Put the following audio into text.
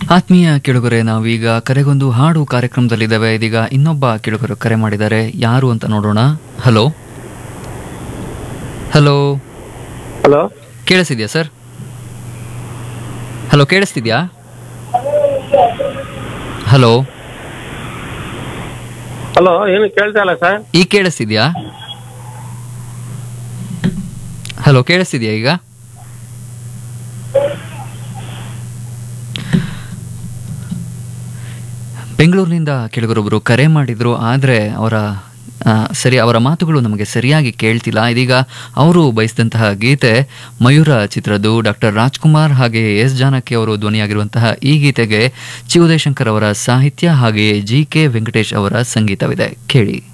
ಆತ್ಮೀಯ ಕೆಳಗರೆ ನಾವೀಗ ಕರೆಗೊಂದು ಹಾಡು ಕಾರ್ಯಕ್ರಮದಲ್ಲಿದ್ದೇವೆ ಇದೀಗ ಇನ್ನೊಬ್ಬ ಕೆಳಗರು ಕರೆ ಮಾಡಿದ್ದಾರೆ ಯಾರು ಅಂತ ನೋಡೋಣ ಹಲೋ ಹಲೋ ಹಲೋ ಕೇಳಿಸಿದ್ಯಾ ಸರ್ ಹಲೋ ಕೇಳಿಸ್ತಿದ್ಯಾ ಹಲೋ ಹಲೋ ಏನು ಕೇಳ್ತಾ ಇಲ್ಲ ಸರ್ ಈಗ ಕೇಳಿಸ್ತಿದ್ಯಾ ಹಲೋ ಕೇಳಿಸ್ತಿದ್ಯಾ ಈಗ ಬೆಂಗಳೂರಿನಿಂದ ಕೆಳಗರೊಬ್ಬರು ಕರೆ ಮಾಡಿದ್ರು ಆದರೆ ಅವರ ಆ, ಸರಿ ಅವರ ಮಾತುಗಳು ನಮಗೆ ಸರಿಯಾಗಿ ಕೇಳ್ತಿಲ್ಲ ಇದೀಗ ಅವರು ಬಯಸಿದಂತಹ ಗೀತೆ ಮಯೂರ ಚಿತ್ರದ್ದು ಡಾಕ್ಟರ್ ರಾಜ್ಕುಮಾರ್ ಹಾಗೆ ಎಸ್ ಜಾನಕಿ ಅವರು ಧ್ವನಿಯಾಗಿರುವಂತಹ ಈ ಗೀತೆಗೆ ಚಿ ಉದಯಶಂಕರ್ ಅವರ ಸಾಹಿತ್ಯ ಹಾಗೆಯೇ ಜಿ ಕೆ ವೆಂಕಟೇಶ್ ಅವರ ಸಂಗೀತವಿದೆ ಕೇಳಿ